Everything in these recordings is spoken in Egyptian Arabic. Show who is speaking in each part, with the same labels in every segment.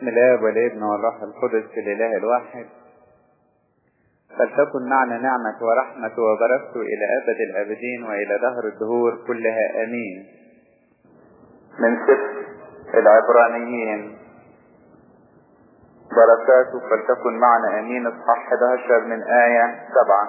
Speaker 1: باسم الاب والابن والروح القدس الاله الواحد فلتكن معنا نعمة ورحمة وبركة إلى أبد الآبدين وإلى دهر الدهور كلها آمين من سفر العبرانيين بركاته فلتكن معنا آمين اصحاح 11 من آية 7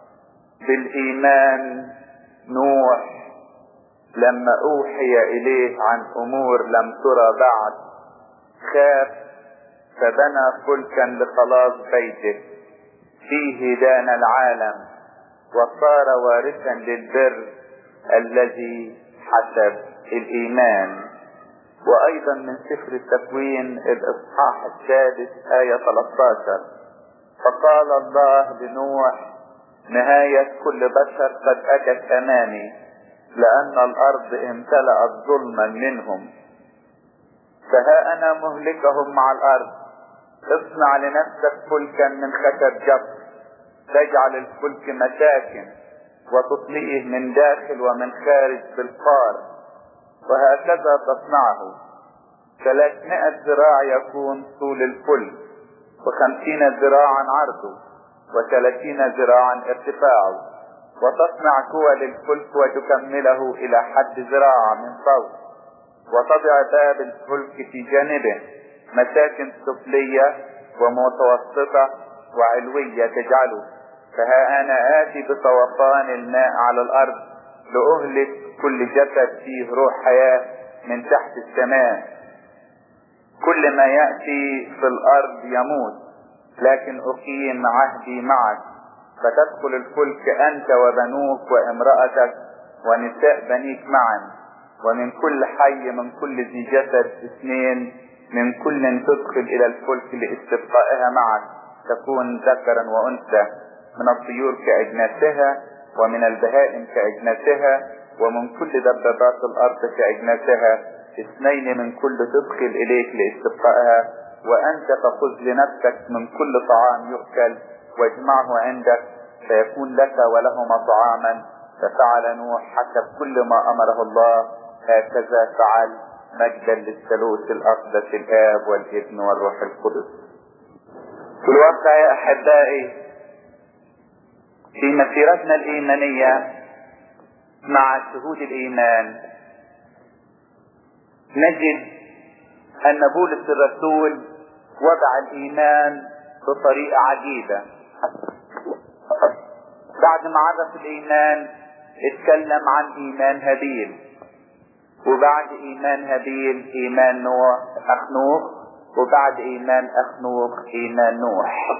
Speaker 1: بالإيمان نوح لما أوحي إليه عن أمور لم ترى بعد خاف فبنى فلكا لخلاص بيته فيه دان العالم وصار وارثا للبر الذي حسب الإيمان وأيضا من سفر التكوين الإصحاح السادس آية 13 فقال الله لنوح نهاية كل بشر قد أتت أمامي لأن الأرض امتلأت ظلما منهم فها أنا مهلكهم مع الأرض اصنع لنفسك فلكا من خشب جبر تجعل الفلك مساكن وتطلئه من داخل ومن خارج بالقار وهكذا تصنعه ثلاثمائة ذراع يكون طول الفلك وخمسين ذراعا عرضه وثلاثين ذراعا ارتفاعه وتصنع كوى للفلك وتكمله الى حد ذراع من فوق وتضع باب الفلك في جانبه مساكن سفلية ومتوسطة وعلوية تجعله فها انا اتي بطوفان الماء على الارض لاهلك كل جسد فيه روح حياة من تحت السماء كل ما يأتي في الارض يموت لكن اقيم عهدي معك فتدخل الفلك انت وبنوك وامرأتك ونساء بنيك معا ومن كل حي من كل ذي جسد اثنين من كل تدخل الى الفلك لاستبقائها معك تكون ذكرا وانثى من الطيور كاجناسها ومن البهائم كاجناسها ومن كل دبابات الارض كاجناسها اثنين من كل تدخل اليك لاستبقائها وانت تخذ لنفسك من كل طعام يؤكل واجمعه عندك فيكون لك ولهما طعاما ففعل نوح حسب كل ما امره الله هكذا فعل مجدا للثالوث الاقدس الاب والابن والروح القدس في الواقع يا احبائي في مسيرتنا الايمانيه مع شهود الايمان نجد ان بولس الرسول وضع الايمان بطريقه عجيبه بعد ما عرف الايمان اتكلم عن ايمان هابيل وبعد ايمان هابيل ايمان نوح اخنوخ وبعد ايمان اخنوخ ايمان نوح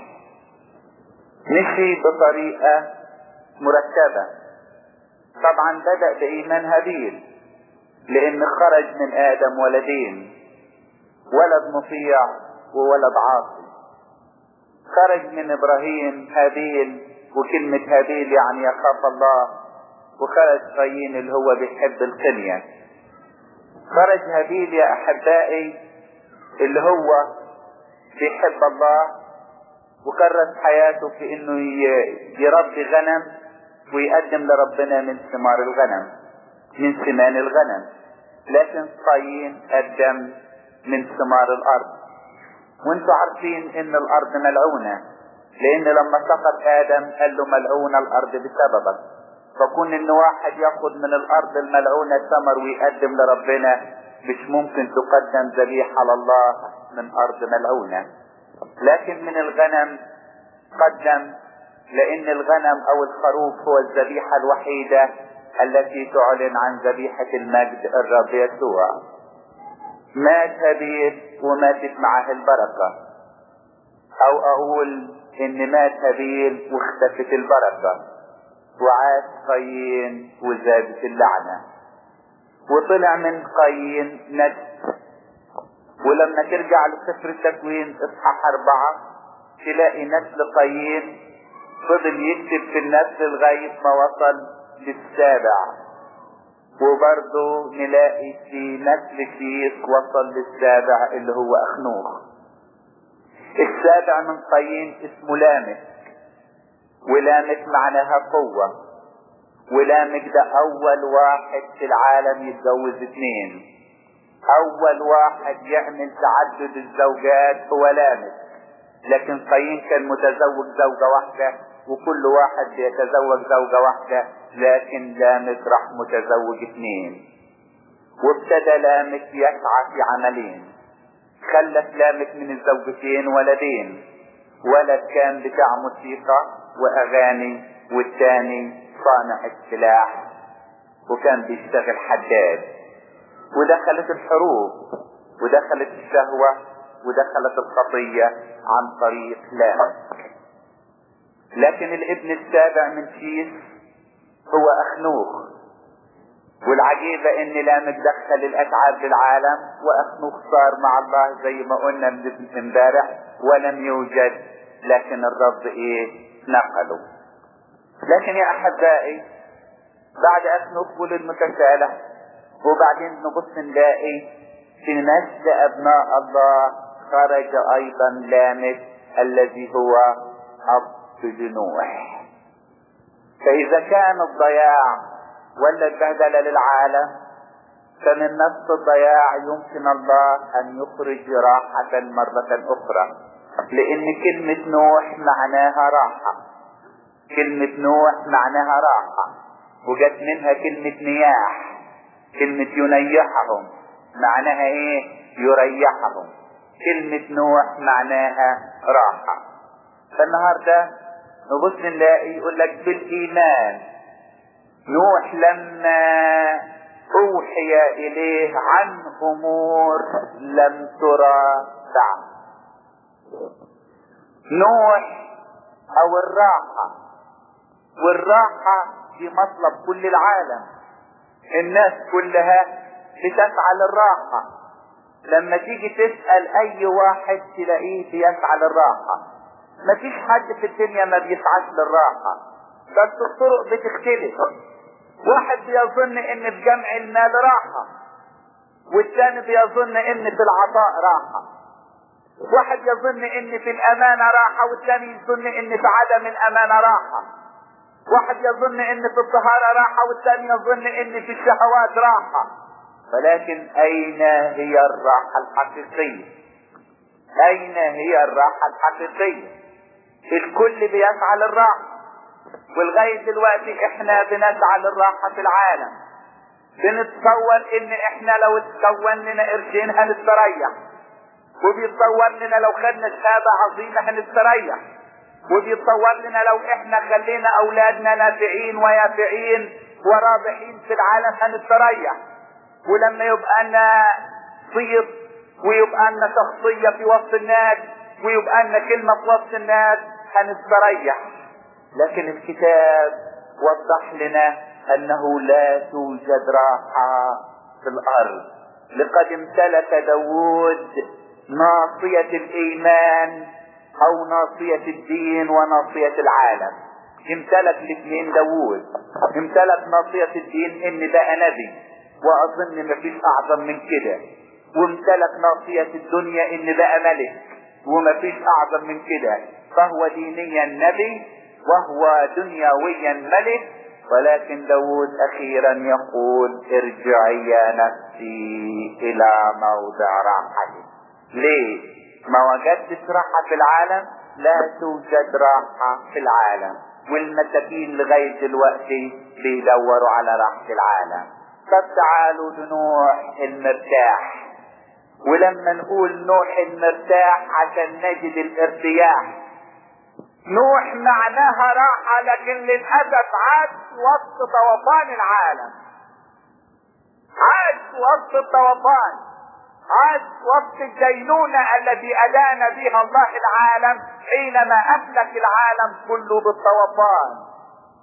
Speaker 1: مشي بطريقة مرتبة طبعا بدأ بايمان هابيل لان خرج من ادم ولدين ولد مطيع وولد عاصي خرج من ابراهيم هابيل وكلمة هابيل يعني يخاف الله وخرج قايين اللي هو بيحب القنية خرج هابيل يا احبائي اللي هو بيحب الله وكرس حياته في انه يربي غنم ويقدم لربنا من ثمار الغنم من سمان الغنم لكن قايين قدم من ثمار الارض وانتوا عارفين ان الارض ملعونة لان لما سقط ادم قال له ملعونة الارض بسببك فكون ان واحد ياخد من الارض الملعونة ثمر ويقدم لربنا مش ممكن تقدم ذبيحة على الله من ارض ملعونة لكن من الغنم قدم لان الغنم او الخروف هو الذبيحة الوحيدة التي تعلن عن ذبيحة المجد الرب يسوع مات هابيل وماتت معاه البركة او اقول ان مات هابيل واختفت البركة وعاش قايين وزادت اللعنة وطلع من قايين نجس ولما ترجع لسفر التكوين اصحاح اربعة تلاقي نسل قايين فضل يكتب في النسل لغاية ما وصل للسابع وبرضه نلاقي في نسل شيخ وصل للسابع اللي هو اخنوخ السابع من قايين اسمه لامك ولامك معناها قوة ولامك ده اول واحد في العالم يتجوز اتنين اول واحد يعمل تعدد الزوجات هو لامس لكن قايين كان متزوج زوجة واحدة وكل واحد بيتزوج زوجة واحدة لكن لامس راح متزوج اثنين وابتدى لامس يسعى في عملين خلف لامس من الزوجتين ولدين ولد كان بتاع موسيقى واغاني والتاني صانع السلاح وكان بيشتغل حداد ودخلت الحروب ودخلت الشهوة ودخلت الخطية عن طريق لامس لكن الابن السابع من شيس هو اخنوخ والعجيبة ان لامك دخل الاتعاب للعالم واخنوخ صار مع الله زي ما قلنا من امبارح ولم يوجد لكن الرب ايه نقله لكن يا احبائي بعد اخنوخ ولد متسالح وبعدين نبص نلاقي في نسل ابناء الله خرج ايضا لامس الذي هو اب نوح فاذا كان الضياع ولا البهدله للعالم فمن نفس الضياع يمكن الله ان يخرج راحة مرة اخرى لان كلمة نوح معناها راحة كلمة نوح معناها راحة وجت منها كلمة نياح كلمة ينيحهم معناها ايه يريحهم كلمة نوح معناها راحة فالنهاردة نبص نلاقي يقول لك بالايمان نوح لما اوحي اليه عن امور لم ترى بعد نوح او الراحة والراحة دي مطلب كل العالم الناس كلها بتسعى للراحة لما تيجي تسأل اي واحد تلاقيه بيسعى للراحة مفيش حد في الدنيا ما بيسعاش للراحة بس الطرق بتختلف واحد بيظن ان في جمع المال راحة والثاني بيظن ان في العطاء راحة واحد يظن ان في الامانة راحة والثاني يظن ان في عدم الامانة راحة واحد يظن ان في الطهارة راحة والثاني يظن ان في الشهوات راحة ولكن اين هي الراحة الحقيقية اين هي الراحة الحقيقية الكل بيسعى للراحة ولغاية دلوقتي احنا بنسعى للراحة في العالم بنتصور ان احنا لو اتكون لنا قرشين هنستريح وبيتصور لنا لو خدنا شهادة عظيمة هنستريح وبيتصور لنا لو احنا خلينا اولادنا نافعين ويافعين ورابحين في العالم هنستريح ولما يبقى لنا صيت ويبقى لنا شخصية في وسط الناس ويبقى لنا كلمة في وسط الناس هنستريح لكن الكتاب وضح لنا انه لا توجد راحة في الارض لقد امتلك داود ناصية الايمان او ناصية الدين وناصية العالم امتلك الاثنين داود امتلك ناصية الدين ان بقى نبي واظن مفيش اعظم من كده وامتلك ناصية الدنيا ان بقى ملك ومفيش اعظم من كده فهو دينيا نبي وهو دنيويا ملك ولكن داود اخيرا يقول ارجعي يا نفسي الى موضع راحتي ليه ما وجدتش راحة في العالم لا توجد راحة في العالم والمساكين لغاية دلوقتي بيدوروا على راحة العالم طب تعالوا لنوح المرتاح ولما نقول نوح المرتاح عشان نجد الارتياح نوح معناها راحة لكن للأسف عاش وسط طوفان العالم عاش وسط الطوفان عاش وسط الدينونة التي أدان بها الله العالم حينما أهلك العالم كله بالطوفان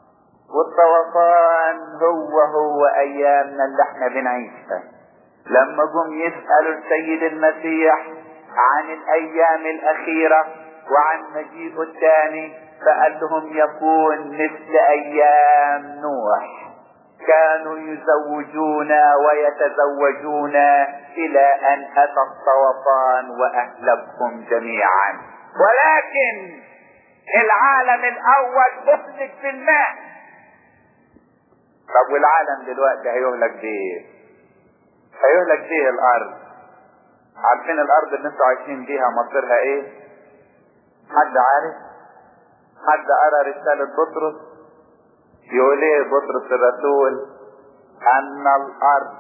Speaker 1: والطوفان هو هو أيامنا اللي احنا بنعيشها لما جم يسألوا السيد المسيح عن الأيام الأخيرة وعن مجيئه الثاني فقال لهم يكون مثل ايام نوح كانوا يزوجون ويتزوجون الى ان اتى الطوفان واهلكهم جميعا ولكن العالم الاول اهلك في الماء طب والعالم دلوقتي هيهلك بايه هيهلك فيه الارض عارفين الارض اللي انتوا عايشين بيها مصيرها ايه حد عارف حد قرا رسالة بطرس يقول ايه بطرس الرسول ان الارض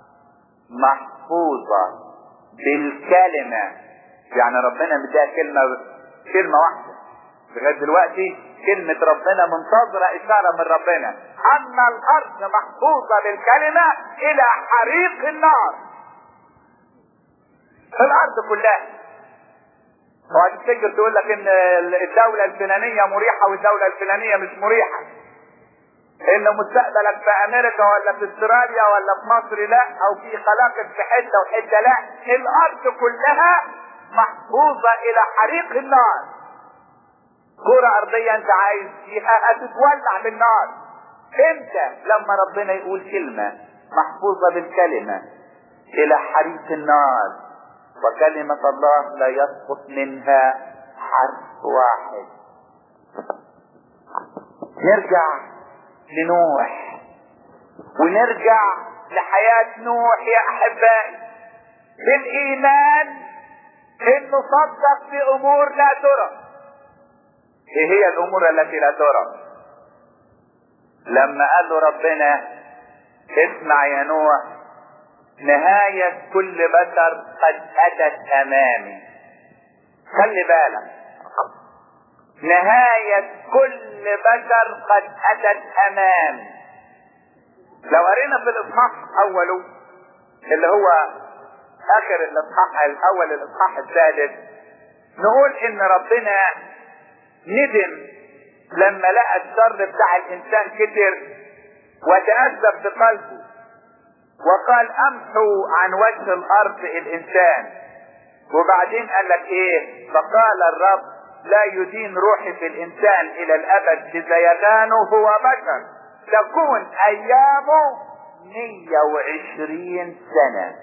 Speaker 1: محفوظة بالكلمة يعني ربنا مديها كلمة كلمة واحدة لغاية دلوقتي كلمة ربنا منتظرة إشارة من ربنا أن الأرض محفوظة بالكلمة إلى حريق النار في الأرض كلها وهتفتكر تقول لك إن الدولة الفلانية مريحة والدولة الفلانية مش مريحة إن مستقبلك في أمريكا ولا في أستراليا ولا في مصر لا أو في خلاقة في حتة وحتة لا الأرض كلها محفوظة إلى حريق النار كرة أرضية أنت عايز فيها هتتولع بالنار امتى لما ربنا يقول كلمة محفوظة بالكلمة إلى حريق النار وكلمة الله لا يسقط منها حرف واحد نرجع لنوح ونرجع لحياة نوح يا أحبائي بالإيمان إنه صدق في أمور لا ترى ايه هي الامور التي لا ترى لما قال له ربنا اسمع يا نوح نهاية كل بشر قد اتت امامي خلي بالك نهاية كل بشر قد اتت امامي لو قرينا في الاصحاح اوله اللي هو اخر الاصحاح الاول الاصحاح الثالث نقول ان ربنا ندم لما لقى الشر بتاع الانسان كتر وتأذب في قلبه وقال امحوا عن وجه الارض الانسان وبعدين قال لك ايه فقال الرب لا يدين روحي في الانسان الى الابد بزيغانه هو بشر تكون ايامه 120 سنة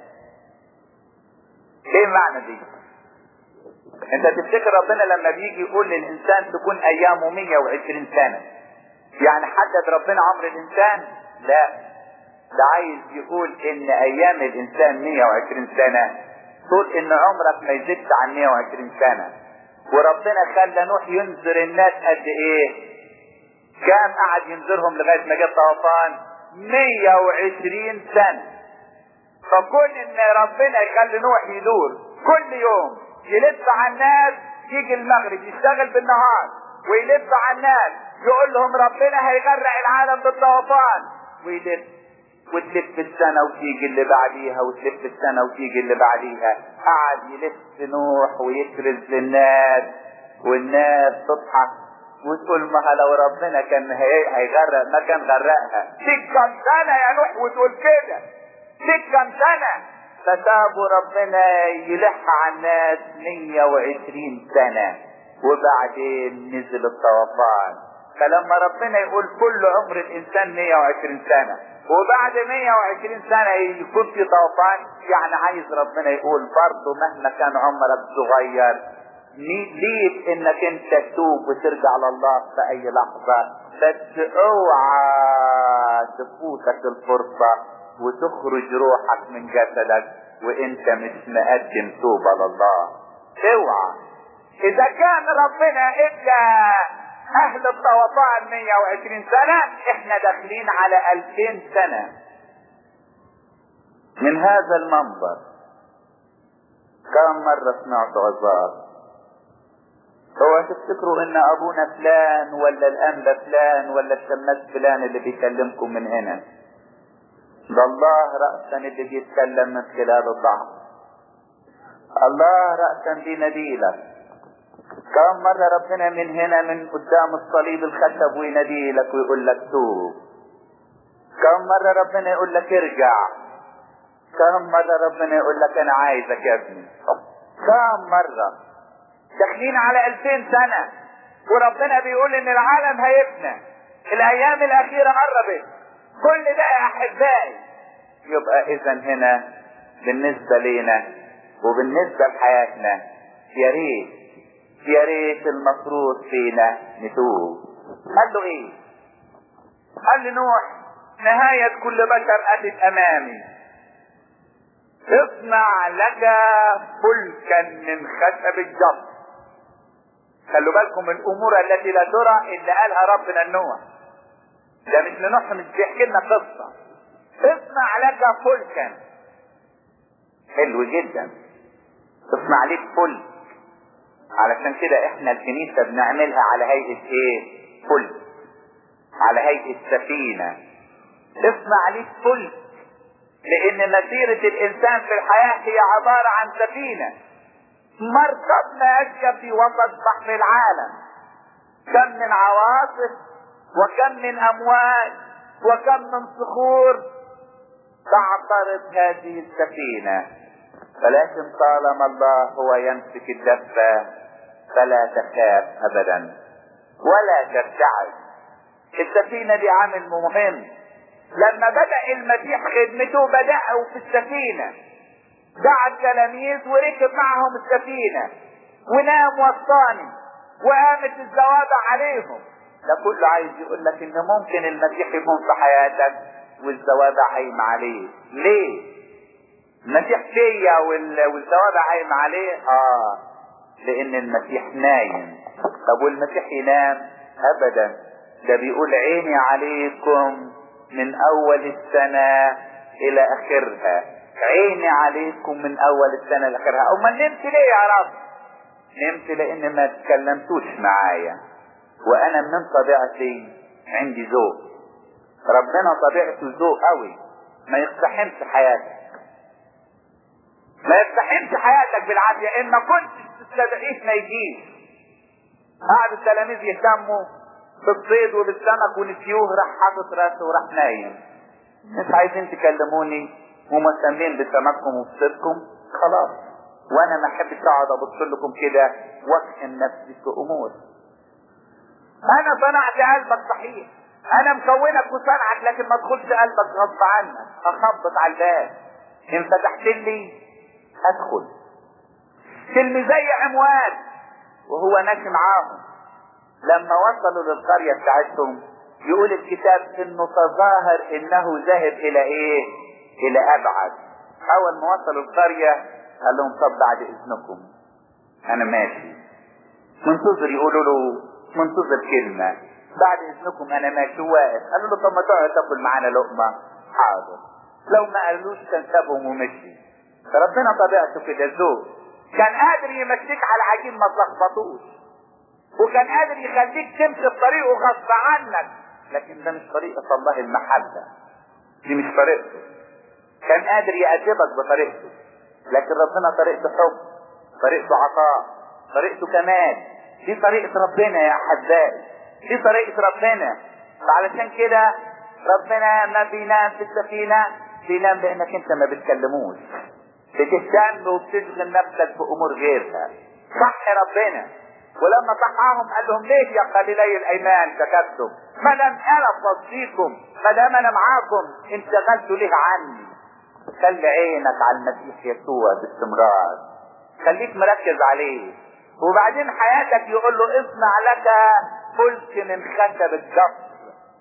Speaker 1: ايه معنى دي انت تفتكر ربنا لما بيجي يقول للانسان تكون ايامه 120 سنة يعني حدد ربنا عمر الانسان لا ده عايز يقول ان ايام الانسان 120 سنة تقول ان عمرك ما يزيدش عن 120 سنة وربنا خلى نوح ينذر الناس قد ايه كام قعد ينذرهم لغاية ما جه طوفان 120 سنة فكون ان ربنا يخلي نوح يدور كل يوم يلف على الناس يجي المغرب يشتغل بالنهار ويلف على الناس يقول لهم ربنا هيغرق العالم بالطوفان ويلف وتلف السنة وتيجي اللي بعديها وتلف السنة وتيجي اللي بعديها قعد يلف نوح ويكرز للناس والناس تضحك وتقول ما لو ربنا كان هي- هيغرق ما كان غرقها ليك كم سنة يا نوح وتقول كده ليك كم سنة فسابوا ربنا يلح على الناس 120 سنة وبعدين نزل الطوفان فلما ربنا يقول كل عمر الانسان 120 سنة وبعد 120 سنة يكون في طوفان يعني عايز ربنا يقول برضه مهما كان عمرك صغير ليك انك انت تتوب وترجع لله في اي لحظة بس اوعى تفوتك الفرصة وتخرج روحك من جسدك وانت مش مقدم توبة لله اوعى اذا كان ربنا ادى اهل الطوفان 120 سنة احنا داخلين على 2000 سنة من هذا المنظر كم مرة سمعت عظات هو تفتكروا ان ابونا فلان ولا الانبا فلان ولا الشماس فلان اللي بيكلمكم من هنا ده الله رأسا اللي بيتكلم من خلال الضعف الله رأسا بيناديلك كم مرة ربنا من هنا من قدام الصليب الخشب ويناديلك ويقول لك توب كم مرة ربنا يقول لك ارجع كم مرة ربنا يقول لك انا عايزك يا ابني كم مرة داخلين على 2000 سنة وربنا بيقول ان العالم هيفنى الايام الاخيرة قربت كل ده يا احبائي يبقى اذا هنا بالنسبة لينا وبالنسبة لحياتنا يا ريت يا ريت المفروض فينا نتوب قال له ايه قال لنوح نهاية كل بشر اتت امامي اصنع لك فلكا من خشب الجبر خلوا بالكم من الامور التي لا ترى اللي قالها ربنا لنوح ده مش لنوح مش بيحكي لنا قصه اصنع لك فلكا حلو جدا اصنع لك فلك علشان كده احنا الكنيسة بنعملها على هيئة ايه فلك على هيئة سفينة اصنع لك فلك لان مسيرة الانسان في الحياة هي عبارة عن سفينة مركب ماشية في وسط بحر العالم كم من عواصف وكم من امواج وكم من صخور تعترض هذه السفينة ولكن طالما الله هو يمسك الدفة فلا تخاف ابدا ولا ترتعد السفينة دي عامل مهم لما بدأ المسيح خدمته بدأوا في السفينة دعا التلاميذ وركب معهم السفينة ونام وسطاني وقامت الزوابع عليهم ده كله عايز يقول لك ان ممكن المسيح يكون في حياتك والزوابع قايمة عليه ليه المسيح فيا والزوابع قايمة عليه اه لان المسيح نايم طب والمسيح ينام ابدا ده بيقول عيني عليكم من اول السنة الى اخرها عيني عليكم من اول السنة الى اخرها امال نمت ليه يا رب نمت لان ما تكلمتوش معايا وانا من طبيعتي عندي ذوق ربنا طبيعته ذوق قوي ما يقتحمش حياتك ما يقتحمش حياتك بالعافية ان ما كنتش تستدعيه ما يجيش قعد التلاميذ يهتموا بالصيد وبالسمك ونسيوه راح حاطط راسه وراح نايم مش عايزين تكلموني ومهتمين بسمككم وبصيدكم خلاص وانا ما احبش اقعد ابص لكم كده واكحن نفسي في امور انا صنعت قلبك صحيح انا مكونك وصنعك لكن ما تدخلش قلبك غصب عنك اخبط على الباب ان فتحت لي ادخل تلميذي عموان وهو ماشي معاهم لما وصلوا للقرية بتاعتهم يقول الكتاب انه تظاهر انه ذاهب الى ايه الى ابعد اول ما وصلوا القرية قال لهم طب بعد اذنكم انا ماشي منتظر يقولوا له منتظر كلمة بعد اذنكم انا ماشي واقف قالوا له طب ما تقعد تاكل معانا لقمة حاضر لو ما قالوش كان سابهم ومشي فربنا طبيعته كده ذوق كان قادر يمشيك على العجين ما تلخبطوش وكان قادر يخليك تمشي في طريقه غصب عنك لكن ده مش طريقة الله المحبة دي مش طريقته كان قادر يأدبك بطريقته لكن ربنا طريقته حب طريقته عطاء طريقته كمال دي طريقة ربنا يا أحبائي دي طريقة ربنا فعلشان كده ربنا ما بينام في السفينة بينام لأنك أنت ما بتكلموش بتهتم وبتشغل نفسك بأمور غيرها صح ربنا ولما صحاهم قال لهم ليه يا قليلي الايمان سكتتم ما دام انا فضيكم ما دام انا معاكم انشغلتوا ليه عني خلي عينك على المسيح يسوع باستمرار خليك مركز عليه وبعدين حياتك يقول له اصنع لك فلك من خشب الجبر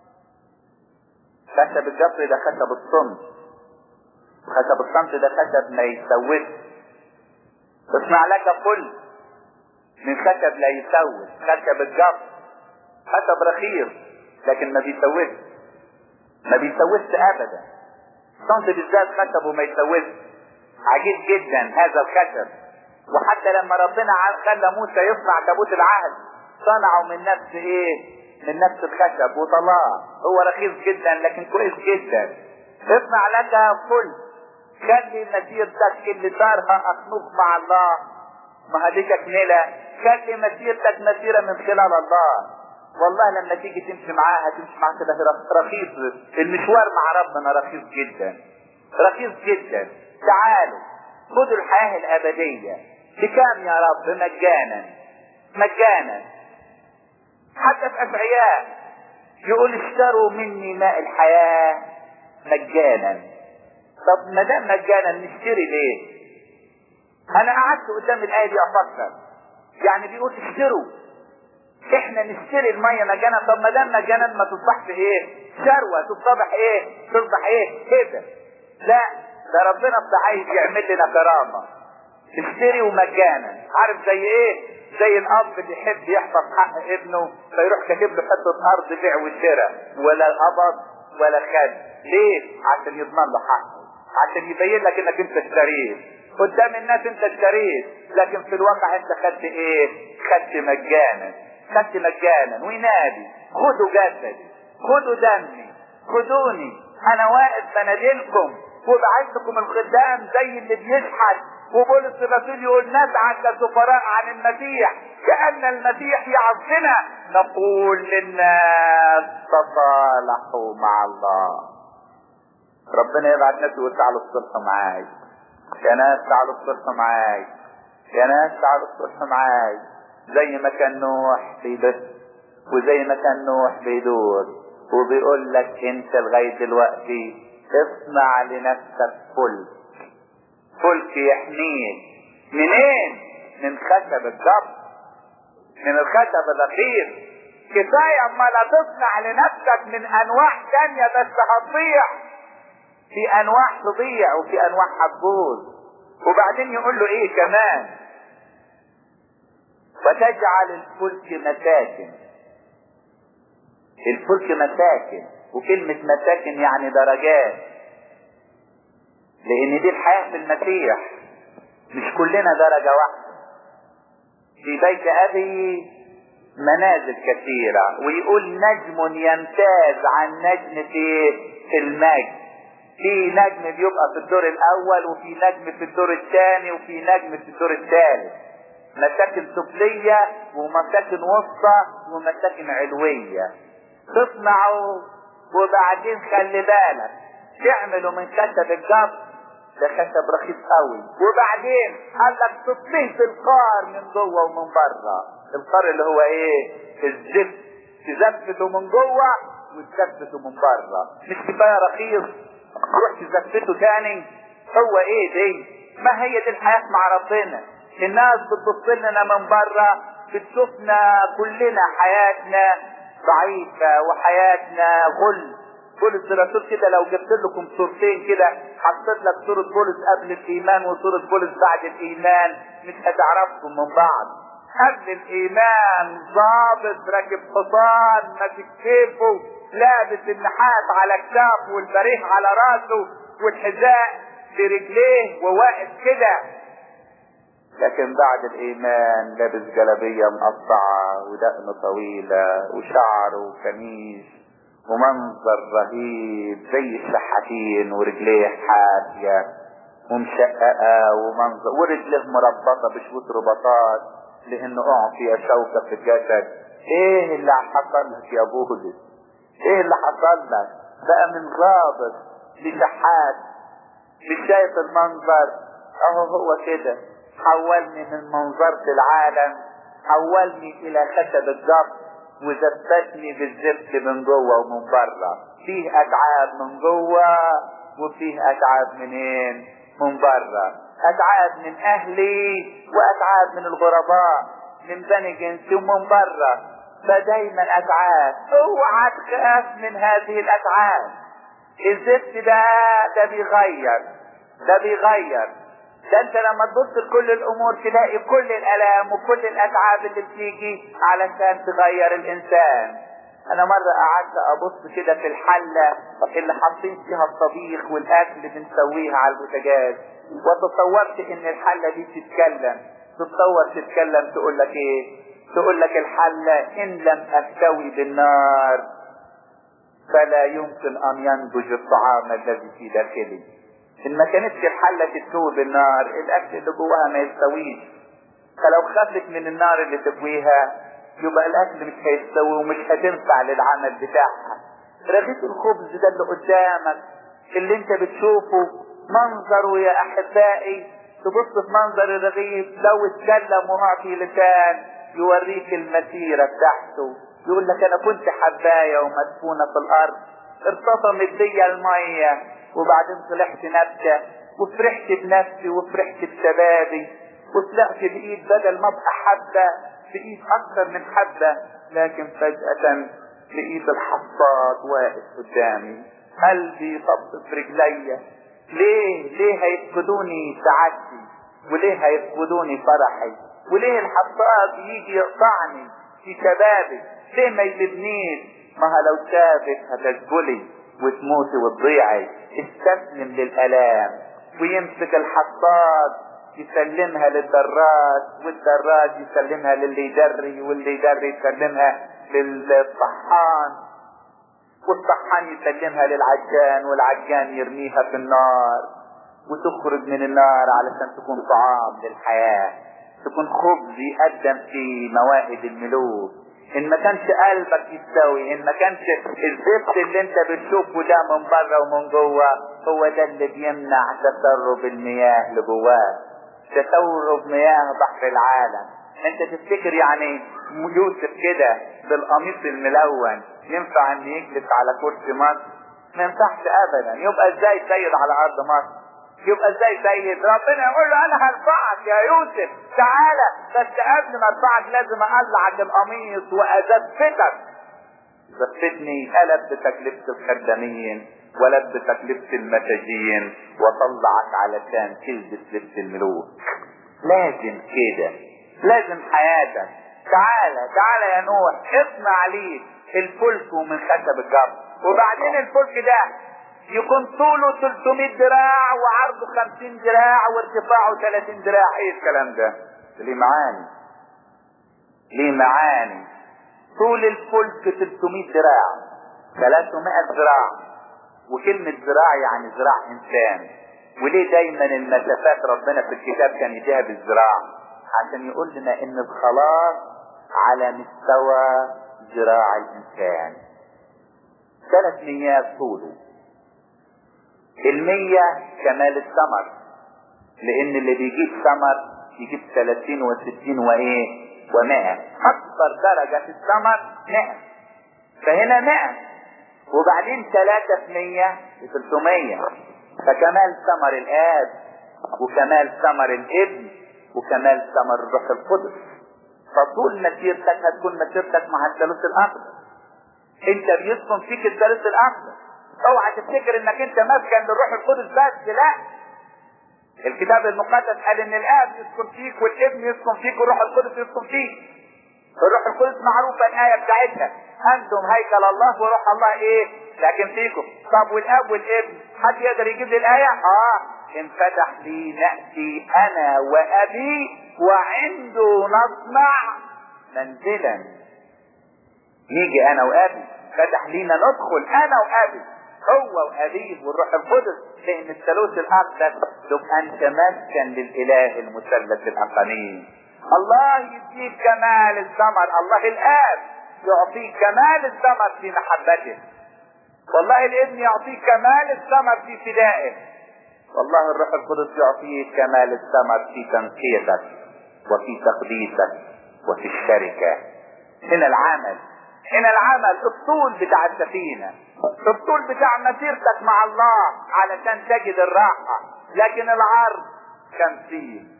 Speaker 1: خشب الجبر ده خشب الصمت خشب الصمت ده خشب ما يسوس اصنع لك فلك من خشب لا يسوس خشب الجبر خشب رخيص لكن ما بيسوسش ما بيسوسش ابدا الصمت بالذات خشبه ما يسوسش عجيب جدا هذا الخشب وحتى لما ربنا خلى موسى يصنع تابوت العهد صنعه من نفس ايه من نفس الخشب وطلاه هو رخيص جدا لكن كويس جدا اصنع لك فل خلي مسيرتك اللي دارها اخنوق مع الله ما هديك كملة خلي مسيرتك مسيرة من خلال الله والله لما تيجي تمشي معاها تمشي معاها كده رخيص المشوار مع ربنا رخيص جدا رخيص جدا تعالوا خدوا الحياة الأبدية بكام يا رب مجانا مجانا حتى في أشعياء يقول اشتروا مني ماء الحياة مجانا طب ما دام مجانا نشتري ليه؟ انا قعدت قدام الايه دي افكر يعني بيقول اشتروا احنا نشتري الميه مجانا طب ما دام مجانا ما تصبحش ايه شروه تصبح ايه تصبح ايه كده لا ده ربنا عايز يعمل لنا كرامة اشتري ومجانا عارف زي ايه زي الاب اللي يحب يحفظ حق ابنه فيروح كاتب له حته ارض بيع وشراء ولا قبض ولا خد ليه عشان يضمن له حقه عشان يبين لك انك انت اشتريت قدام الناس انت اشتريت لكن في الواقع انت خدت ايه خدت مجانا خدت مجانا وينادي خدوا جسدي خدوا دمي خدوني انا واقف بنادلكم وبعت لكم الخدام زي اللي بيشحت وبولس الرسول يقول نسعى كسفراء عن المسيح كأن المسيح يعظنا نقول للناس تصالحوا مع الله ربنا يبعت ناس يقول تعالوا الصلح معاي يا ناس تعالوا الصلح معاي يا ناس تعالوا الصلح معاي زي ما كان نوح بيبث وزي ما كان نوح بيدور وبيقول لك انت لغايه دلوقتي اصنع لنفسك فلك فلك يحميك منين من خشب الضبط من الخشب الرخيص كفاية اما لا تصنع لنفسك من انواع تانية بس هتضيع في انواع تضيع وفي انواع هتبوظ وبعدين يقول له ايه كمان وتجعل الفلك مساكن الفلك مساكن وكلمة مساكن يعني درجات لان دي الحياة في المسيح مش كلنا درجة واحدة في بيت ابي منازل كثيرة ويقول نجم يمتاز عن نجم في في المجد في نجم بيبقى في الدور الاول وفي نجم في الدور الثاني وفي نجم في الدور الثالث مساكن سفلية ومساكن وسطى ومساكن علوية تصنعوا وبعدين خلي بالك تعملوا من خشب الجبر ده خشب رخيص قوي وبعدين قال لك تطفيه في القار من جوه ومن بره القار اللي هو ايه الزفت تزفته من جوه وتزفته من بره مش كفايه رخيص تروح تزفته تاني هو ايه دي ما هي دي الحياه مع ربنا الناس بتبص لنا من بره بتشوفنا كلنا حياتنا ضعيفه وحياتنا غل بولس الرسول كده لو جبت لكم صورتين كده حطيت لك صورة بولس قبل الإيمان وصورة بولس بعد الإيمان مش هتعرفهم من بعض قبل الإيمان ضابط راكب حصان ماسك سيفه لابس النحاس على كتافه والبريه على راسه والحذاء في رجليه وواقف كده لكن بعد الإيمان لابس جلابية مقطعة ودقن طويلة وشعر وكميس ومنظر رهيب زي الشحاتين ورجليه حافية ومشققة ومنظر ورجليه مربطة بشوط رباطات لانه اعطي شوكة في الجسد ايه اللي حصل لك يا بولس ايه اللي حصل لك بقى من ضابط لشحات مش شايف المنظر اهو هو كده حولني من منظرة العالم حولني الى خشب الضبط وزفتني بالزفت من جوه ومن بره فيه اتعاب من جوه وفيه اتعاب منين من بره اتعاب من اهلي واتعاب من الغرباء من بني جنسي ومن بره فدايما اتعاب اوعى تخاف من هذه الاتعاب الزفت ده ده بيغير ده بيغير ده انت لما تبص لكل الامور تلاقي كل الالام وكل الاتعاب اللي بتيجي علشان تغير الانسان انا مرة قعدت ابص كده في الحلة اللي حاطين فيها الطبيخ والاكل بنسويها على البوتاجاز وتصورت ان الحلة دي بتتكلم تتصور تتكلم تقول لك ايه تقول لك الحلة ان لم استوي بالنار فلا يمكن ان ينضج الطعام الذي في داخلي ان ما كانتش الحله تستوي بالنار الاكل اللي جواها ما يستويش فلو خافت من النار اللي تكويها يبقى الاكل مش هيستوي ومش هتنفع للعمل بتاعها رغيف الخبز ده اللي قدامك اللي انت بتشوفه منظره يا احبائي تبص في منظر الرغيف لو اتكلم ومعطي لسان يوريك المسيرة بتاعته يقول لك انا كنت حباية ومدفونة في الارض ارتطمت بيا المية وبعدين طلعت نبتة وفرحت بنفسي وفرحت بشبابي وطلعت بإيد بدل ما ابقى حبة بإيد أكثر من حبة لكن فجأة لقيت الحصاد واقف قدامي قلبي طب في رجليا ليه ليه هيفقدوني سعادتي وليه هيفقدوني فرحي وليه الحصاد يجي يقطعني في شبابي ليه ما يسيبنيش ما لو شافك هتجبلي وتموتي وتضيعي استسلم للالام ويمسك الحصاد يسلمها للدراج والدراج يسلمها للي يدري واللي يدري يسلمها للطحان والطحان يسلمها للعجان والعجان يرميها في النار وتخرج من النار علشان تكون طعام للحياة تكون خبز يقدم في موائد الملوك ان ما كانش قلبك يستوي ان ما كانش الزفت اللي انت بتشوفه ده من بره ومن جوه هو ده اللي بيمنع تسرب المياه لجواه تسرب مياه بحر العالم انت تفتكر يعني يوسف كده بالقميص الملون ينفع ان يجلس على كرسي مصر ما ينفعش ابدا يبقى ازاي سيد على ارض مصر يبقى ازاي سيد ربنا يقول له انا هرفعك يا يوسف تعالى بس قبل ما ارفعك لازم اقلعك القميص واثبتك ثبتني قلب بتكلفة الخدامين ولبسك لبس المساجين وطلعك علشان تلبس لبس الملوك لازم كده لازم حياتك تعالى تعالى يا نوح اصنع لي الفلك من خشب الجبر وبعدين الفلك ده يكون طوله 300 دراع وعرضه 50 دراع وارتفاعه 30 دراع ايه الكلام ده ليه معاني ليه معاني طول الفلك 300 دراع 300 ذراع وكلمة ذراع يعني ذراع انسان وليه دايما المسافات ربنا في الكتاب كان يديها بالذراع عشان يقول لنا ان الخلاص على مستوى ذراع الانسان ثلاث ميات طوله المية كمال الثمر لان اللي بيجيب ثمر يجيب ثلاثين وستين وايه ومائة اكبر درجة في الثمر مائة فهنا مائة وبعدين ثلاثة في مية ثلاثمية فكمال ثمر الاب وكمال ثمر الابن وكمال ثمر الروح القدس فطول مسيرتك هتكون مسيرتك مع الثالوث الاخضر انت بيسكن فيك الثالوث الاخضر اوعى تفتكر انك انت مسكن للروح القدس بس لا الكتاب المقدس قال ان الاب يسكن فيك والابن يسكن فيك والروح القدس يسكن فيك الروح القدس معروفة الآية بتاعتها أنتم هيكل الله وروح الله إيه؟ لكن فيكم طب والأب والابن حد يقدر يجيب لي الآية؟ آه انفتح لي نأتي أنا وأبي وعنده نصنع منزلا نيجي أنا وأبي فتح لينا ندخل أنا وأبي هو وأبيه والروح القدس لأن الثالوث الأقدس تبقى أنت مسكن للإله المثلث الأقانيم الله يديك كمال الثمر الله الآب يعطيك كمال الثمر في محبته والله الابن يعطيك كمال الثمر في فدائه والله الروح القدس يعطيك كمال الثمر في تنقيتك وفي تقديسك وفي الشركة هنا العمل هنا العمل الطول بتاع السفينة الطول بتاع مسيرتك مع الله علشان تجد الراحة لكن العرض خمسين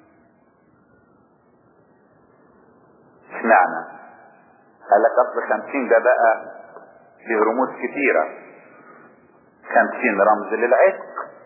Speaker 1: اشمعنى قال لك اصل خمسين ده بقى له رموز كتيرة خمسين رمز للعتق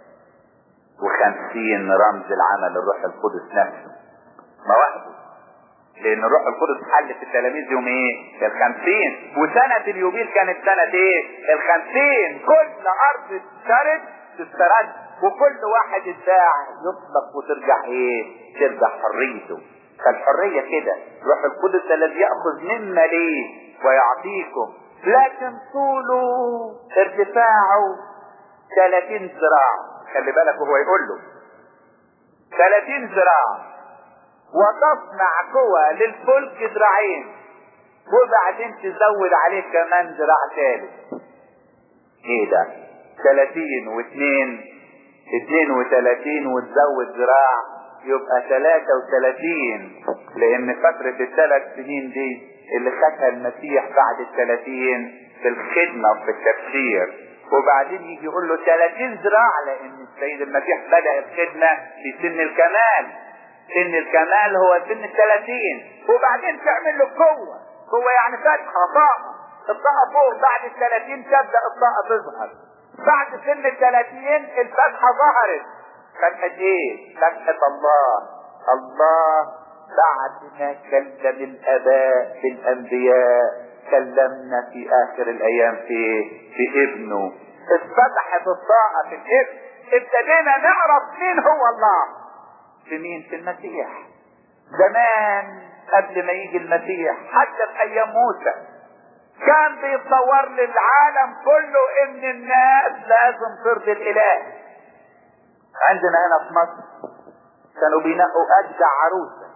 Speaker 1: وخمسين رمز العمل الروح القدس نفسه ما وحده لان الروح القدس حل في التلاميذ يوم ايه الخمسين وسنة اليوبيل كانت سنة ايه الخمسين كل ارض تسترد تسترد وكل واحد اتباع يطلق وترجع ايه ترجع حريته فالحرية كده روح القدس الذي يأخذ مما ليه ويعطيكم لكن طوله ارتفاعه 30 ذراع خلي بالك وهو يقول له 30 ذراع وتصنع قوة للفلك ذراعين وبعدين تزود عليه كمان ذراع ثالث ايه ده 30 واثنين 32 وتزود ذراع يبقى 33 لان فترة الثلاث سنين دي اللي خدها المسيح بعد الثلاثين في الخدمة وفي التبشير وبعدين يجي يقول له 30 ذراع لان السيد المسيح بدأ الخدمة في سن الكمال سن الكمال هو سن الثلاثين وبعدين تعمل له قوة قوة يعني فتحة طاقة الطاقة فوق بعد الثلاثين تبدأ الطاقة تظهر بعد سن الثلاثين الفتحة ظهرت فتحة ايه فتحة الله الله بعد ما كلم الاباء بالانبياء كلمنا في اخر الايام في في ابنه اتفتحت الطاقة في الابن ابتدينا نعرف مين هو الله في مين في المسيح زمان قبل ما يجي المسيح حتى في ايام موسى كان بيتصور للعالم كله ان الناس لازم ترضي الاله عندنا هنا في مصر كانوا بينقوا اجدع عروسه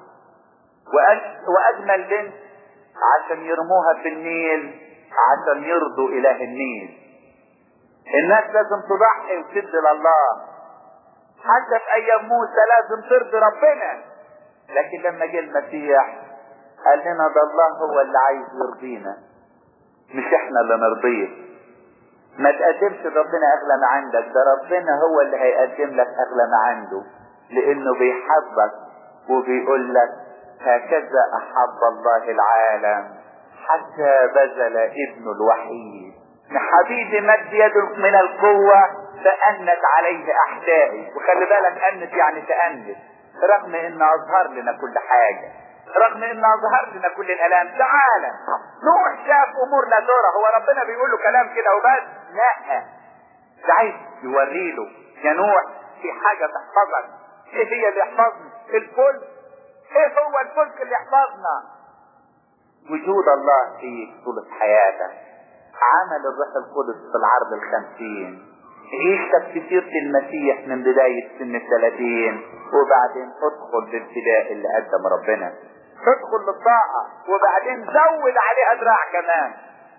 Speaker 1: واجمل بنت عشان يرموها في النيل عشان يرضوا اله النيل الناس لازم تضحي وتد لله حتى في ايام موسى لازم ترضي ربنا لكن لما جه المسيح قال لنا ده الله هو اللي عايز يرضينا مش احنا اللي نرضيه ما تقدمش ربنا اغلى ما عندك ده ربنا هو اللي هيقدم لك اغلى ما عنده لانه بيحبك وبيقول لك هكذا احب الله العالم حتى بذل ابنه الوحيد حبيبي مد يده من القوة فأنت عليه أحدائي وخلي بالك أنت يعني تأنت رغم ان اظهر لنا كل حاجة رغم ان اظهر لنا كل الالام تعالى نوح شاف امور لا ترى هو ربنا بيقول له كلام كده وبس لا ده عايز يوري له يا نوح في حاجة تحفظك ايه هي اللي يحفظني الفلك ايه هو الفلك اللي يحفظنا وجود الله فيك طول حياتك عمل الروح القدس في العرض الخمسين عيشتك في سيرة المسيح من بداية سن الثلاثين وبعدين ادخل للفداء اللي قدم ربنا ادخل للطاعة وبعدين زود عليها دراع كمان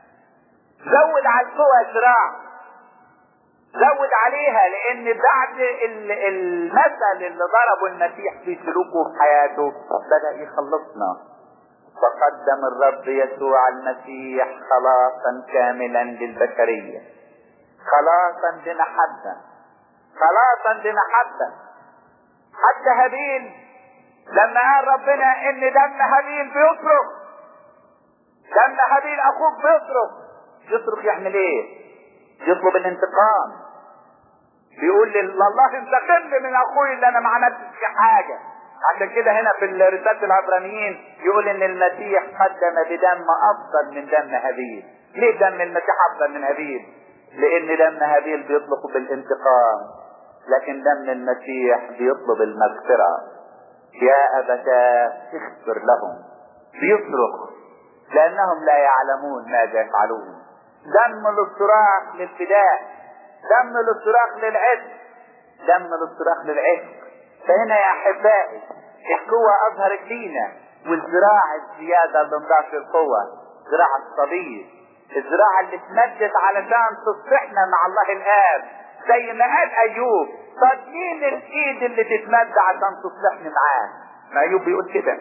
Speaker 1: زود على القوة دراع زود عليها لان بعد المثل اللي ضربه المسيح في سلوكه في حياته بدأ يخلصنا فقدم الرب يسوع المسيح خلاصا كاملا للبشرية خلاصا بمحبة خلاصا بمحبة حتى هابيل لما قال ربنا ان دم هابيل بيصرخ دم هابيل اخوك بيصرخ يصرخ يعمل ايه يطلب الانتقام بيقول لله انتقم لي من اخوي اللي انا ما عملتش فيه حاجه عشان كده هنا في رسالة العبرانيين يقول ان المسيح قدم بدم افضل من دم هابيل ليه دم المسيح افضل من هابيل لان دم هابيل بيطلق بالانتقام لكن دم المسيح بيطلب المغفرة يا ابتاه اغفر لهم بيصرخ لانهم لا يعلمون ماذا يفعلون دم الاصراخ للفداء دم الاصراخ للعشق دم الاصراخ للعشق فهنا يا احبائي القوة اظهرت لينا والزراع الزيادة اللي نضاف القوة زراع الصليب الزراعة اللي اتمدت علشان تصلحنا مع الله الاب زي ما قال ايوب طب مين الايد اللي تتمد عشان تصلحني معاه ما ايوب بيقول كده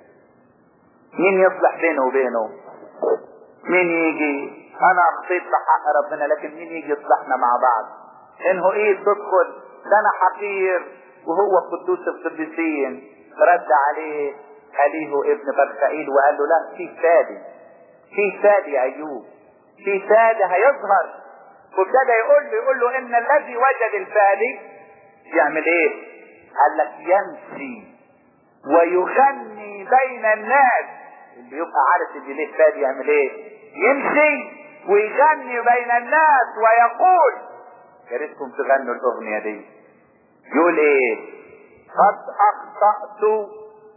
Speaker 1: مين يصلح بينه وبينه مين يجي انا اخطيت لحق ربنا لكن مين يجي يصلحنا مع بعض انه ايد تدخل ده انا حقير وهو قدوس القديسين رد عليه أليه ابن برخائيل وقال له لا في فادي في فادي ايوب في فادي هيظهر وابتدى يقول له يقول له ان الذي وجد الفادي يعمل ايه؟ قال لك يمشي ويغني بين الناس اللي يبقى عارف ان ليه فادي يعمل ايه؟ يمشي ويغني بين الناس ويقول يا ريتكم تغنوا الاغنيه دي يقول ايه قد اخطأت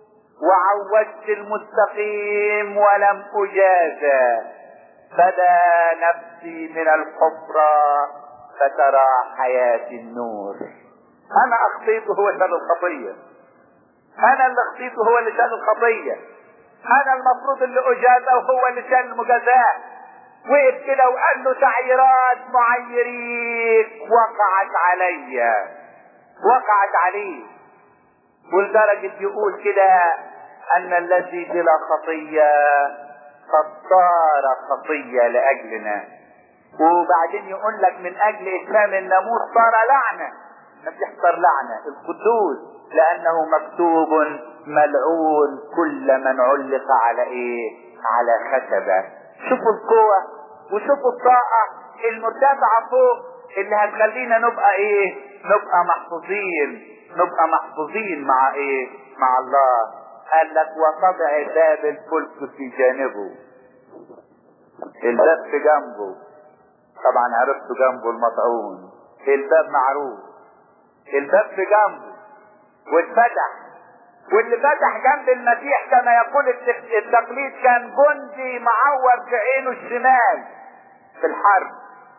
Speaker 1: وعودت المستقيم ولم اجازى بدا نفسي من الحفرة فترى حياتي النور انا اخطيت هو شال الخطية انا اللي اخطيته هو اللي شال الخطية انا المفروض اللي اجازى وهو اللي شال المجازاة وقف كده وقال له تعييرات معيريك وقعت عليّ وقعت عليه ولدرجة يقول كده أن الذي بلا خطية قد صار خطية لأجلنا وبعدين يقول لك من أجل إتمام الناموس صار لعنة المسيح صار لعنة القدوس لأنه مكتوب ملعون كل من علق على إيه؟ على خشبة شوفوا القوة وشوفوا الطاقة المرتفعة فوق اللي هتخلينا نبقى ايه نبقى محفوظين نبقى محفوظين مع ايه مع الله قال لك وطبع باب الفلك في جانبه الباب في جنبه طبعا عرفتوا جنبه المطعون الباب معروف الباب في جنبه واتفتح واللي فتح جنب المسيح كما يقول التقليد كان جندي معور في عينه الشمال في الحرب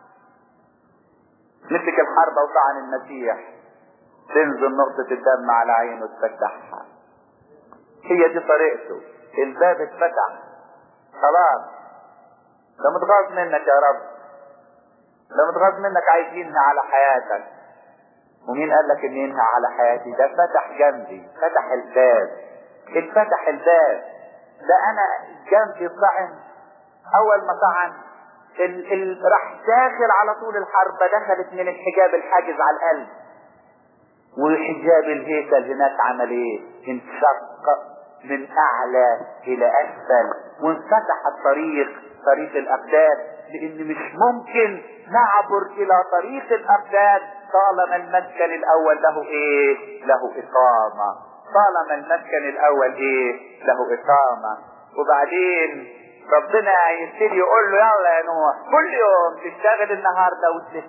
Speaker 1: مسك الحرب وطعن المسيح تنزل نقطة الدم على عينه تفتحها هي دي طريقته الباب اتفتح خلاص ده متغاظ منك يا رب ده متغاظ منك عايز ينهي على حياتك ومين قال لك ان ينهى على حياتي ده فتح جنبي فتح الباب اتفتح الباب ده انا جنبي طعن اول ما طعن ال... ال... راح داخل على طول الحربة دخلت من الحجاب الحاجز على القلب وحجاب الهيكل هناك عمل ايه انشق من اعلى الى اسفل وانفتح الطريق طريق الاقدام لان مش ممكن نعبر الى طريق الاقدام طالما المسكن الاول له ايه له اقامة طالما المسكن الاول ايه له اقامة وبعدين ربنا يبتدي يقول له يلا يا نوح كل يوم تشتغل النهارده وتلف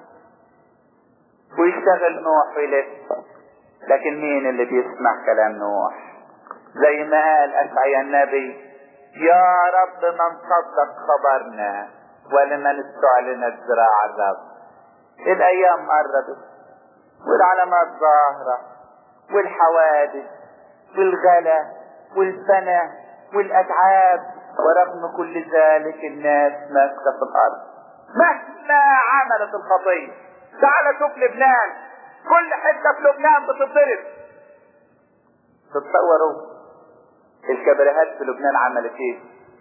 Speaker 1: ويشتغل نوح ويلف لكن مين اللي بيسمع كلام نوح زي ما قال اشعيا النبي يا رب من صدق خبرنا ولمن استعلنت ذراع الرب الايام قربت والعلامات ظاهرة والحوادث والغلا والفنا والاتعاب ورغم كل ذلك الناس ماسكة في الارض مهما عملت الخطية تعال شوف لبنان كل حتة في لبنان بتضرب تتصوروا الكبريهات في لبنان عملت ايه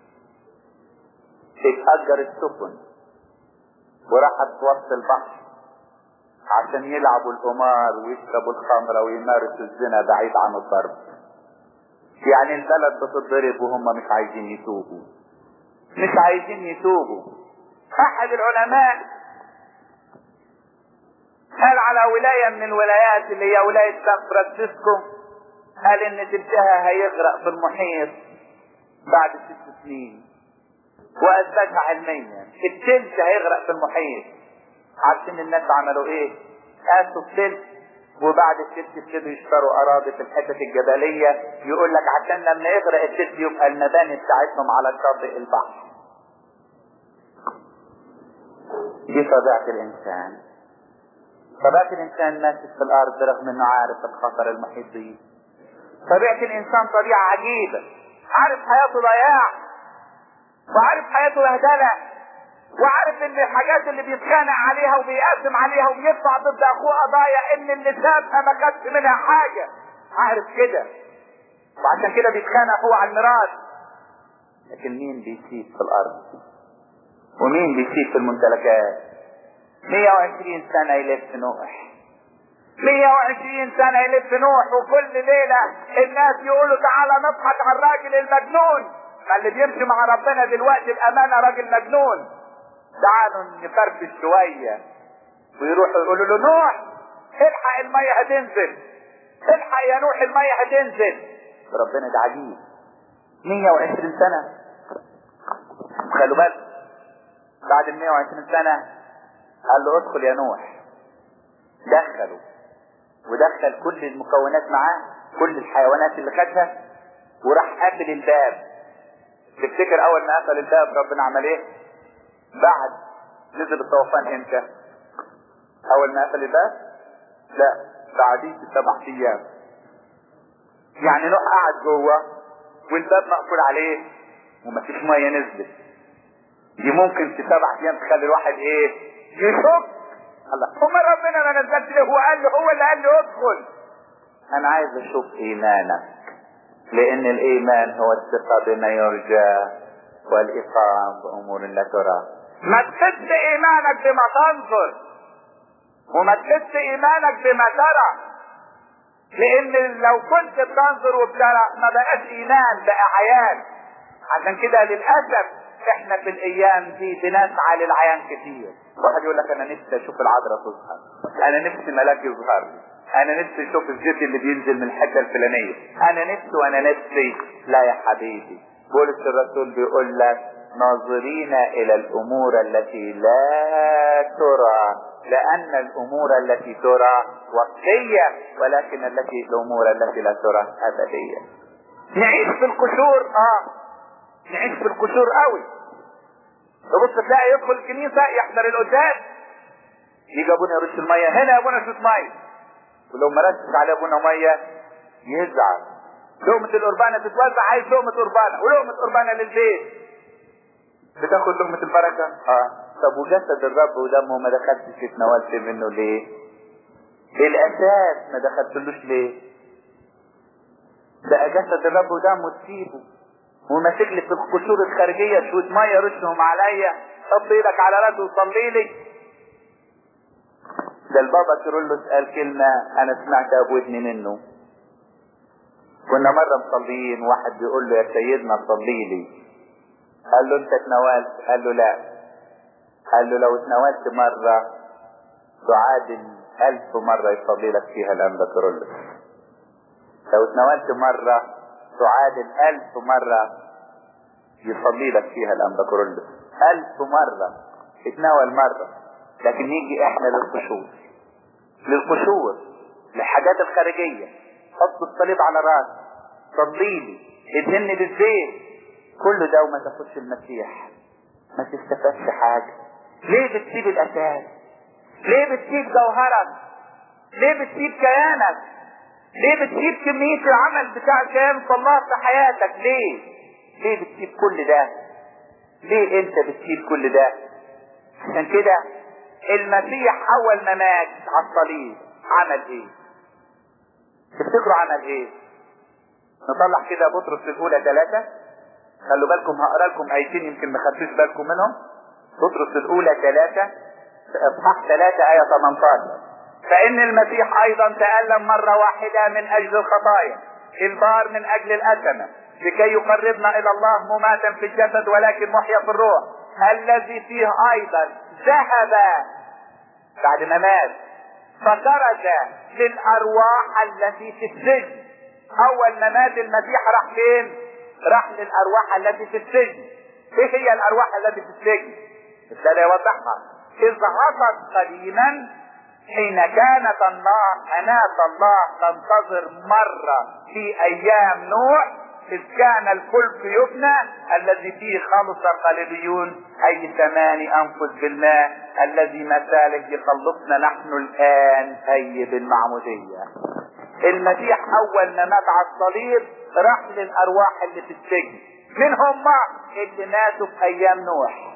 Speaker 1: اتأجر السفن وراحت وسط البحر عشان يلعبوا القمار ويشربوا الخمرة ويمارسوا الزنا بعيد عن الضرب يعني البلد بتضرب وهم مش عايزين يتوبوا مش عايزين يتوبوا احد العلماء قال على ولاية من الولايات اللي هي ولاية سان فرانسيسكو قال ان تلتها هيغرق في المحيط بعد ست سنين واثبتها علميا التلت هيغرق في المحيط عارفين الناس عملوا ايه قاسوا التلت وبعد التلت ابتدوا يشتروا اراضي في الحتت الجبلية يقول لك عشان لما يغرق التلت يبقى المباني بتاعتهم على شاطئ البحر دي طبيعة الانسان طبيعة الانسان ماسك في الارض رغم انه عارف الخطر المحيط بيه طبيعة الانسان طبيعة عجيبة عارف حياته ضياع وعارف حياته بهدلة وعارف ان الحاجات اللي بيتخانق عليها وبيقدم عليها وبيدفع ضد اخوه قضايا ان اللي سابها ما خدش منها حاجة عارف كده وعشان كده بيتخانق هو على الميراث لكن مين بيسيب في الارض ومين بيسيب في الممتلكات 120 سنة يلف نوح 120 سنة يلف نوح وكل ليلة الناس يقولوا تعالى نضحك على الراجل المجنون ما اللي بيمشي مع ربنا دلوقتي بأمانة راجل مجنون تعالوا نفرفش شوية ويروحوا يقولوا له نوح الحق المية هتنزل الحق يا نوح المية هتنزل ربنا ده عجيب 120 سنة خلوا بالك بعد ال 120 سنة قال له ادخل يا نوح دخلوا ودخل كل المكونات معاه كل الحيوانات اللي خدها وراح قافل الباب تفتكر اول ما قفل الباب ربنا عمل ايه بعد نزل الطوفان امتى اول ما قفل الباب لا بعديه بسبع ايام يعني نوح قعد جوه والباب مقفول عليه ومفيش ميه نزلت دي ممكن في سبع ايام تخلي الواحد ايه يشك الله امال ربنا ما نزلش ليه هو قال له هو اللي قال له ادخل انا عايز اشوف ايمانك لان الايمان هو الثقه بما يرجى والاقام بامور لا ترى ما تحس ايمانك بما تنظر وما تحس ايمانك بما ترى لان لو كنت بتنظر وبترى ما بقاش ايمان بقى عيان عشان كده للاسف احنا في الايام دي بنسعى للعيان كتير واحد يقول لك انا نفسي اشوف العذراء تظهر انا نفسي ملاك يظهر لي انا نفسي اشوف الزيت اللي بينزل من الحته الفلانيه انا نفسي وانا نفسي لا يا حبيبي بولس الرسول بيقول لك ناظرين الى الامور التي لا ترى لان الامور التي ترى وقتيه ولكن التي الامور التي لا ترى ابديه نعيش في القشور اه نعيش في القشور قوي تبص تلاقي يدخل الكنيسه يحضر القداس يجي ابونا يرش الميه هنا يا ابونا شوط ميه ولو ما رشش على ابونا ميه يزعل لقمة القربانة تتوزع عايز لقمة قربانة ولقمة قربانة للبيت بتاخد لقمة البركة اه طب وجسد الرب ودمه ما دخلتش اتناولت منه ليه الاساس ما دخلتلوش ليه بقى جسد الرب ودمه تسيبه وماسك لي في القشور الخارجية شوية مية رشهم عليا حط ايدك على راسي وصلي لي ده البابا كيرلس قال كلمة انا سمعتها بودني منه كنا مرة مصليين واحد بيقول له يا سيدنا صلي لي قال له انت اتناولت قال له لا قال له لو اتناولت مرة تعادل ألف مرة يصلي لك فيها الأنبا كيرلس لو اتناولت مرة تعادل ألف مرة يصلي لك فيها الأنبا كيرلس ألف مرة اتناول مرة لكن نيجي احنا للقشور للقشور للحاجات الخارجية حط الصليب على راسي صلي لي ادهني بالزيت كل ده وما تاخدش المسيح ما تستفادش حاجة ليه بتسيب الاساس ليه بتسيب جوهرك ليه بتسيب كيانك ليه بتسيب كمية العمل بتاع الكيان الله في حياتك ليه ليه بتسيب كل ده ليه انت بتسيب كل ده عشان كده المسيح اول ما مات على الصليب عمل ايه تفتكروا عمل ايه نطلع كده بطرس الاولى ثلاثة خلوا بالكم هقرا لكم ايتين يمكن ما خدتوش بالكم منهم بطرس الاولى ثلاثة اصحاح ثلاثة آية 18 فإن المسيح أيضا تألم مرة واحدة من أجل الخطايا البار من أجل الأثمة لكي يقربنا إلى الله مماتا في الجسد ولكن محيا في الروح الذي فيه أيضا ذهب بعد ما مات فخرج للأرواح التي في السجن أول ما مات المسيح راح فين؟ راح للأرواح التي في السجن إيه هي الأرواح التي في السجن؟ الرسالة يوضحها إذ عصت قديما حين كانت الله أناة الله تنتظر مرة في أيام نوح إذ كان الفلك يبنى الذي فيه خلص القليليون أي ثمان أنفس بالماء الذي مسالك يخلصنا نحن الآن أي بالمعمودية المسيح أول ما مات على الصليب راح للأرواح اللي في السجن من هم اللي ماتوا في أيام نوح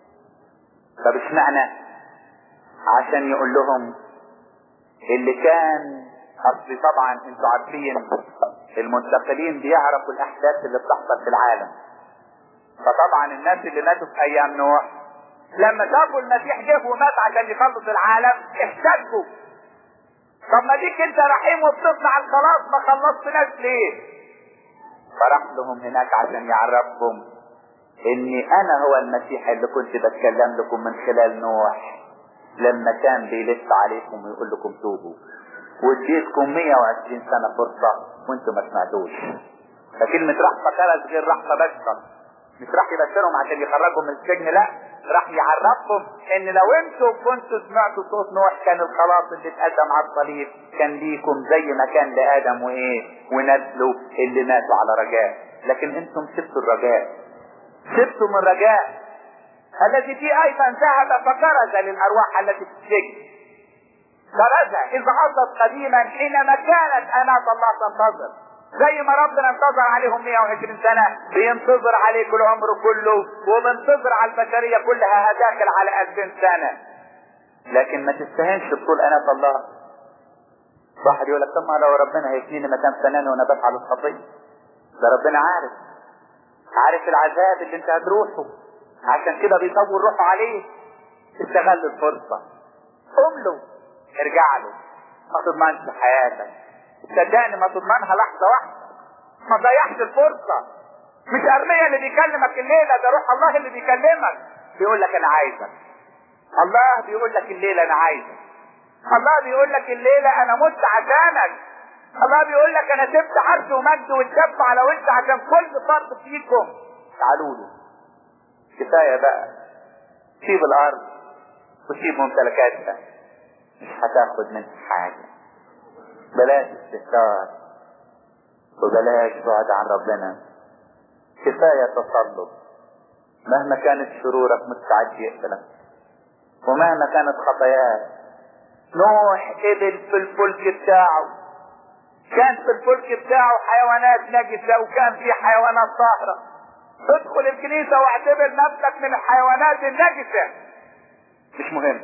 Speaker 1: طب اشمعنى عشان يقول لهم اللي كان اصل طبعا انتوا عارفين المنتقلين بيعرفوا الاحداث اللي بتحصل في العالم فطبعا الناس اللي ماتوا في ايام نوح لما شافوا المسيح جه ومات عشان يخلص العالم احتجوا طب ما ديك انت رحيم وبتصنع الخلاص ما خلصت ناس ليه فراح لهم هناك عشان يعرفهم اني انا هو المسيح اللي كنت بتكلم لكم من خلال نوح لما كان بيلف عليكم ويقول لكم توبوا واديتكم 120 سنة فرصة وانتم ما سمعتوش فكلمة رحمة كانت غير رحمة بشرة مش راح يبشرهم عشان يخرجهم من السجن لا راح يعرفهم ان لو انتم كنتوا سمعتوا صوت نوح كان الخلاص اللي اتقدم على الصليب كان ليكم زي ما كان لادم وايه ونسله اللي ماتوا على رجاء لكن انتم سبتوا الرجاء سبتم الرجاء الذي فيه ايضا ذهب فكرز للارواح التي في السجن كرز اذ عصت قديما حينما كانت اناة الله تنتظر زي ما ربنا انتظر عليهم 120 سنة بينتظر عليك العمر كله وبينتظر على البشرية كلها هداخل على 2000 سنة لكن ما تستهنش بطول اناة الله واحد يقول لك طب ما لو ربنا هيفنيني مكان فنان وانا بفعل الخطية ده ربنا عارف عارف العذاب اللي انت هتروحه عشان كده بيطول روحه عليه استغل الفرصة قم له ارجع له ما تضمنش حياتك صدقني ما تضمنها لحظة واحدة ما تضيعش الفرصة مش ارميا اللي بيكلمك الليله ده روح الله اللي بيكلمك بيقول لك انا عايزك الله بيقول لك الليله انا عايزك الله بيقول لك الليله انا مت عشانك الله بيقول لك انا سبت عرش ومجد واتشف على وش عشان كل فرد فيكم تعالوا له كفايه بقى سيب الارض وسيب ممتلكاتها مش هتاخد منها حاجه بلاش استهتار وبلاش بعد عن ربنا كفايه تسلط مهما كانت شرورك مستعد يقتلك ومهما كانت خطاياك نوح قبل في الفلك بتاعه كان في الفلك بتاعه حيوانات نجسة وكان في حيوانات طاهرة ادخل الكنيسة واعتبر نفسك من الحيوانات النجسة مش مهم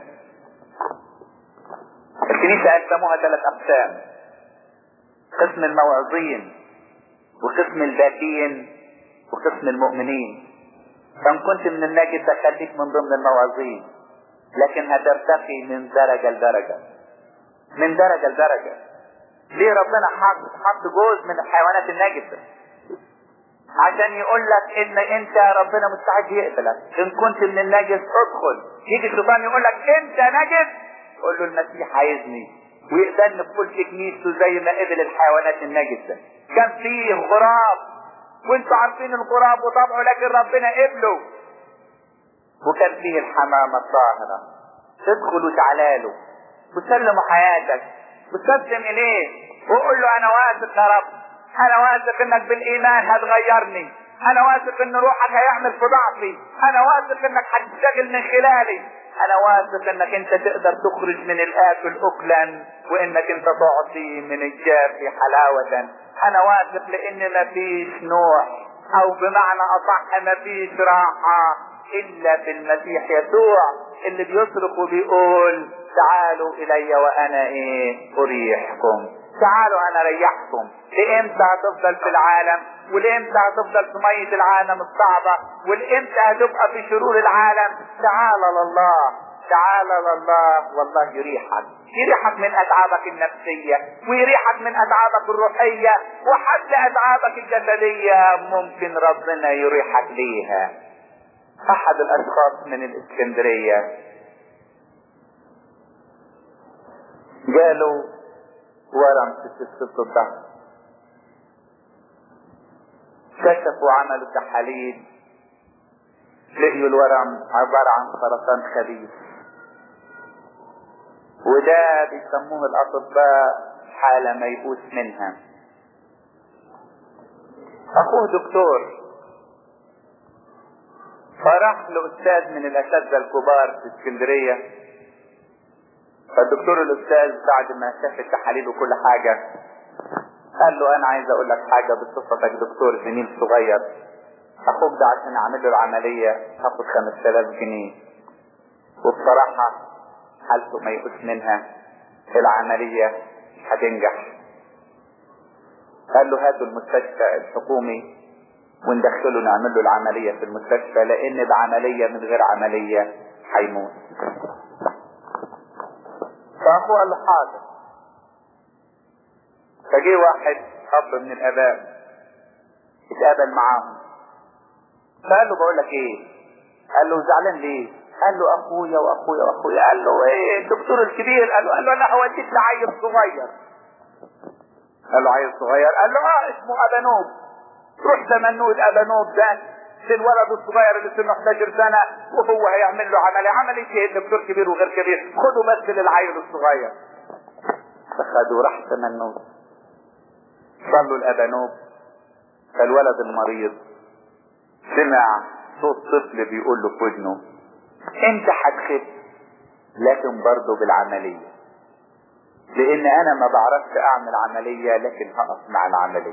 Speaker 1: الكنيسة قسموها ثلاث أقسام قسم الموعظين وقسم الباكين وقسم المؤمنين فان كنت من النجسة خليك من ضمن الموعظين لكن هترتقي من درجة لدرجة من درجة لدرجة ليه ربنا حط حط جزء من الحيوانات النجسة عشان يقول لك ان انت ربنا مستعد يقبلك ان كنت من النجس ادخل يجي الشيطان يقول لك انت نجس قول له المسيح عايزني ويقبلني في كل كنيسته زي ما قبل الحيوانات النجسة كان فيه غراب وانتوا عارفين الغراب وطبعه لكن ربنا قبله وكان فيه الحمامة الطاهرة تدخل وتعالى له وتسلموا حياتك وتسلم اليه وقول له انا واثق يا رب انا واثق انك بالايمان هتغيرني انا واثق ان روحك هيعمل في ضعفي انا واثق انك هتشتغل من خلالي انا واثق انك انت تقدر تخرج من الاكل اكلا وانك انت تعطي من الجاف حلاوة انا واثق لان مفيش نوح او بمعنى اصح مفيش راحة الا في المسيح يسوع اللي بيصرخ وبيقول تعالوا الي وانا ايه اريحكم تعالوا انا اريحكم لامتى هتفضل في العالم ولامتى هتفضل في مية العالم الصعبة ولامتى هتبقى في شرور العالم تعال لله تعال لله والله يريحك يريحك من اتعابك النفسية ويريحك من اتعابك الروحية وحتى اتعابك الجسدية ممكن ربنا يريحك ليها احد الاشخاص من الاسكندرية جاله ورم في سلسلة الظهر كشفوا عملوا تحاليل لقيوا الورم عبارة عن سرطان خبيث وده بيسموه الأطباء حالة ميؤوس منها أخوه دكتور فراح لأستاذ من الأساتذة الكبار في اسكندرية فالدكتور الأستاذ بعد ما شاف التحاليل وكل حاجة قال له أنا عايز أقول لك حاجة بصفتك دكتور زميل صغير أخوك ده عشان أعمل له العملية هاخد 5000 جنيه وبصراحة حالته ما يقوس منها العملية مش هتنجح قال له هاتوا المستشفى الحكومي وندخله نعمل له العملية في المستشفى لأن بعملية من غير عملية هيموت فأخوه قال له حاضر فجه واحد أب من الآباء اتقابل معاهم فقال له بقول لك ايه قال له زعلان ليه قال له اخويا واخويا واخويا قال له ايه الدكتور الكبير قال له قال له انا هوديك لعيل صغير قال له عيل صغير قال له اه اسمه ابانوب روح تمنود ابانوب ده للولد الصغير اللي سنه 11 سنة وهو هيعمل له عملية عملية ايه الدكتور كبير وغير كبير خدوا بس للعيل الصغير فخدوا راح تمنود صلوا الابانوب فالولد المريض سمع صوت طفل بيقول له في ودنه انت هتخف لكن برضه بالعملية لان انا ما بعرفش اعمل عملية لكن هقف مع العملية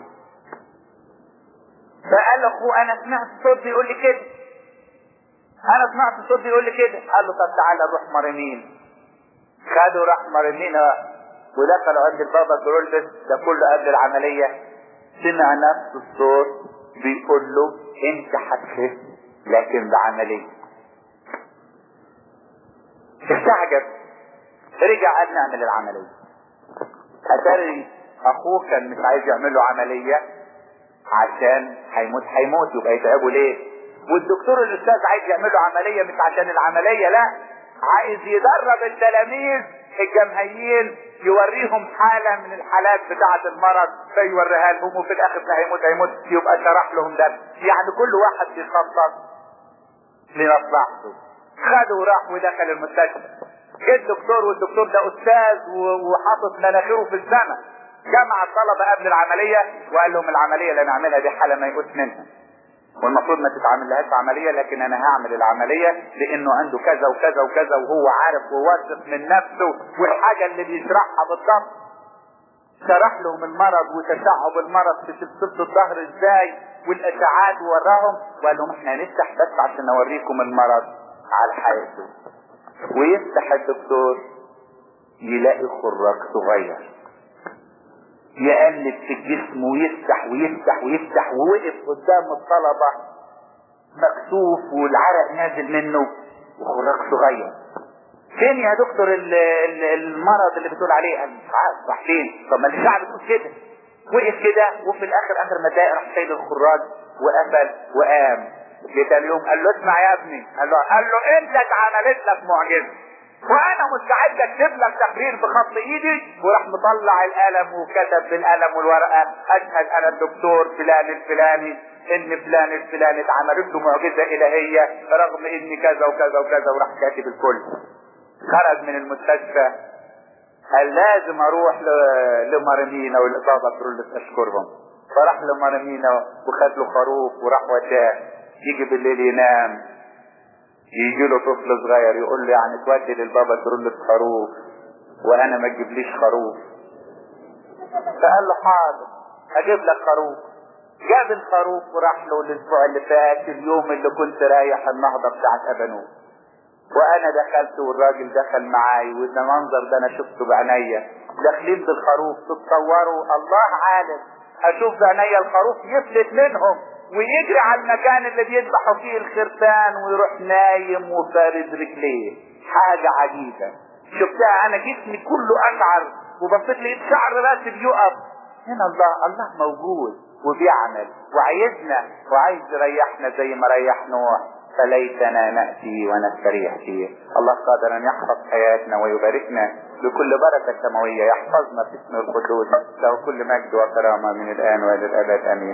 Speaker 1: فقال اخوه انا سمعت صوت بيقول لي كده انا سمعت صوت بيقول لي كده قال له طب تعالى نروح مرمين خدوا راح مرمين ودخلوا عند البابا جرولدس ده كله قبل العملية سمع نفس الصوت بيقول له انت هتخف لكن بعملية استعجب رجع قال نعمل العملية اتاري اخوه كان مش عايز يعمل له عملية عشان هيموت هيموت يبقى يتعبوا ليه والدكتور الاستاذ عايز يعمل له عمليه مش عشان العمليه لا عايز يدرب التلاميذ الجمهيين يوريهم حاله من الحالات بتاعه المرض فيوريها لهم وفي الاخر ده هيموت هيموت يبقى شرح لهم ده يعني كل واحد بيخطط لمصلحته خده وراح ودخل المستشفى جه الدكتور والدكتور ده استاذ وحاطط مناخيره في السماء جمع الطلبه قبل العمليه وقال لهم العمليه اللي هنعملها دي حاله ما يقوس منها والمفروض ما تتعمل لهاش عمليه لكن انا هعمل العمليه لانه عنده كذا وكذا وكذا وهو عارف وواثق من نفسه والحاجه اللي بيشرحها بالضبط شرح لهم المرض وتشعب المرض في سلسله الظهر ازاي والاشعاعات وراهم وقال لهم احنا هنفتح بس عشان اوريكم المرض على حياته ويفتح الدكتور يلاقي خراج صغير يقلب في الجسم ويفتح ويفتح ويفتح ووقف قدام الطلبة مكسوف والعرق نازل منه وخراج صغير فين يا دكتور ال ال المرض اللي بتقول عليه قال مش عارف راح فين طب ما الشعب بتقول كده وقف كده وفي الاخر اخر ما دقايق راح شايل الخراج وقفل وقام جه تاني يوم قال له اسمع يا ابني قال له قال له انت اتعملت لك معجزه وانا مستعد اكتب لك تقرير بخط ايدي وراح مطلع القلم وكتب بالقلم والورقه اشهد انا الدكتور فلان الفلاني ان فلان الفلاني اتعملت له معجزه الهيه رغم اني كذا وكذا وكذا وراح كاتب الكل خرج من المستشفى قال لازم اروح لمرمينا والاصابه ترول اشكرهم فراح لمرمينا وخد له خروف وراح وداه يجي بالليل ينام يجي له طفل صغير يقول له يعني تودي للبابا تقول له خروف وانا ما تجيبليش خروف فقال له حاضر اجيب لك خروف جاب الخروف وراح له الاسبوع اللي فات اليوم اللي كنت رايح النهضه بتاعت ابانوب وانا دخلت والراجل دخل معاي وده منظر ده انا شفته بعينيا داخلين بالخروف تتصوروا الله عالم اشوف بعينيا الخروف يفلت منهم ويجري على المكان اللي بيذبحوا فيه الخرفان ويروح نايم وفارد رجليه حاجة عجيبة شفتها انا جسمي كله اشعر وبصيت لقيت شعر راسي بيقف هنا الله الله موجود وبيعمل وعايزنا وعايز يريحنا زي ما ريح نوح فليتنا نأتي ونستريح فيه الله قادر أن يحفظ حياتنا ويباركنا بكل بركة سماوية يحفظنا في اسم القدوس له كل مجد وكرامة من الآن وإلى الأبد آمين